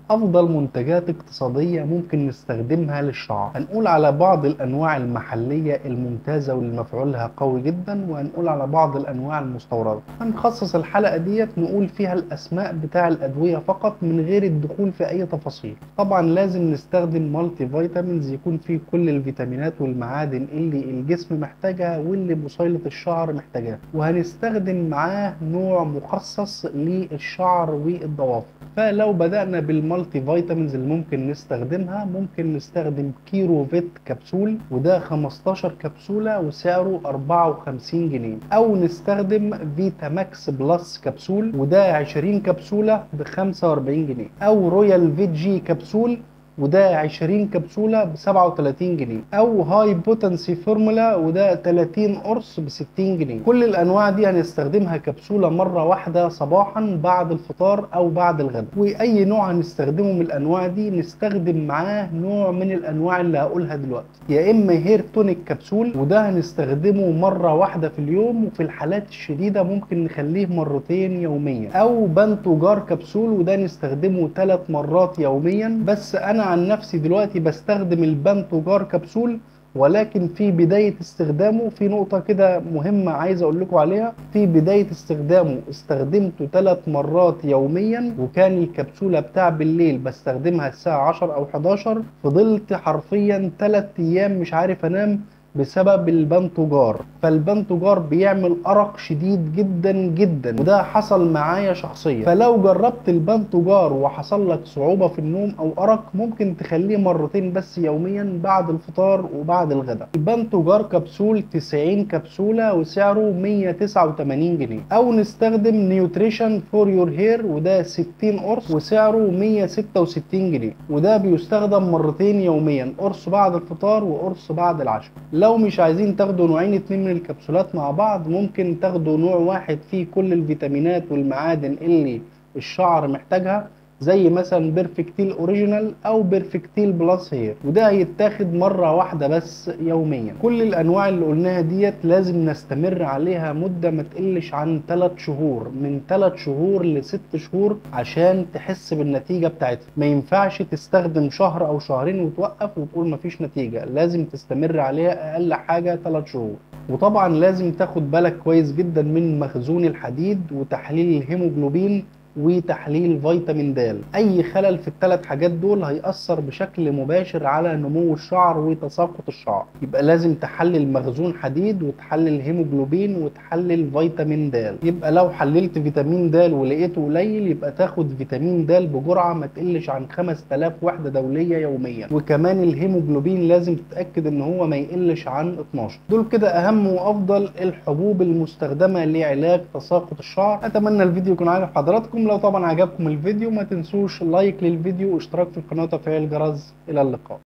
افضل منتجات اقتصاديه ممكن نستخدمها للشعر هنقول على بعض الانواع المحليه الممتازه واللي مفعولها قوي جدا وهنقول على بعض الانواع المستورده هنخصص الحلقه ديت نقول فيها الاسماء بتاع الادويه فقط من غير الدخول في اي تفاصيل طبعا لازم نستخدم مالتي فيتامينز يكون فيه كل الفيتامينات والمعادن اللي الجسم محتاجها واللي بصيله الشعر محتاجاها وهنستخدم معاه نوع مخصص للشعر والضوافر فلو بدأنا بالمالتي فيتامينز اللي ممكن نستخدمها ممكن نستخدم كيرو فيت كبسول وده 15 كبسولة وسعره 54 جنيه أو نستخدم فيتا ماكس بلس كبسول وده 20 كبسولة ب 45 جنيه أو رويال فيت جي كبسول وده 20 كبسولة ب 37 جنيه أو هاي بوتنسي فورمولا وده 30 قرص ب 60 جنيه كل الأنواع دي هنستخدمها كبسولة مرة واحدة صباحا بعد الفطار أو بعد الغداء وأي نوع هنستخدمه من الأنواع دي نستخدم معاه نوع من الأنواع اللي هقولها دلوقتي يا إما هير تونيك كبسول وده هنستخدمه مرة واحدة في اليوم وفي الحالات الشديدة ممكن نخليه مرتين يوميا أو بنتوجار كبسول وده نستخدمه ثلاث مرات يوميا بس أنا عن نفسي دلوقتي بستخدم البنتوجار كبسول ولكن في بداية استخدامه في نقطة كده مهمة عايز أقول لكم عليها في بداية استخدامه استخدمته ثلاث مرات يوميا وكان الكبسولة بتاع بالليل بستخدمها الساعة 10 أو 11 فضلت حرفيا ثلاث أيام مش عارف أنام بسبب البنتوجار فالبنتوجار بيعمل أرق شديد جدا جدا وده حصل معايا شخصيا فلو جربت البنتوجار وحصل لك صعوبة في النوم أو أرق ممكن تخليه مرتين بس يوميا بعد الفطار وبعد الغداء البنتوجار كبسول 90 كبسولة وسعره 189 جنيه أو نستخدم نيوتريشن فور يور هير وده 60 قرص وسعره 166 جنيه وده بيستخدم مرتين يوميا قرص بعد الفطار وقرص بعد العشاء لو مش عايزين تاخدوا نوعين اتنين من الكبسولات مع بعض ممكن تاخدوا نوع واحد فيه كل الفيتامينات والمعادن اللي الشعر محتاجها زي مثلا بيرفكتيل اوريجينال او بيرفكتيل بلس هير وده هيتاخد مره واحده بس يوميا كل الانواع اللي قلناها ديت لازم نستمر عليها مده ما تقلش عن 3 شهور من 3 شهور ل 6 شهور عشان تحس بالنتيجه بتاعتها ما ينفعش تستخدم شهر او شهرين وتوقف وتقول مفيش نتيجه لازم تستمر عليها اقل حاجه 3 شهور وطبعا لازم تاخد بالك كويس جدا من مخزون الحديد وتحليل الهيموجلوبين وتحليل فيتامين د اي خلل في الثلاث حاجات دول هيأثر بشكل مباشر على نمو الشعر وتساقط الشعر يبقى لازم تحلل مخزون حديد وتحلل هيموجلوبين وتحلل فيتامين د يبقى لو حللت فيتامين د ولقيته قليل يبقى تاخد فيتامين د بجرعه ما تقلش عن 5000 وحده دوليه يوميا وكمان الهيموجلوبين لازم تتاكد ان هو ما يقلش عن 12 دول كده اهم وافضل الحبوب المستخدمه لعلاج تساقط الشعر اتمنى الفيديو يكون عاجب حضراتكم لو طبعا عجبكم الفيديو ما تنسوش لايك للفيديو واشتراك في القناه وتفعيل الجرس الى اللقاء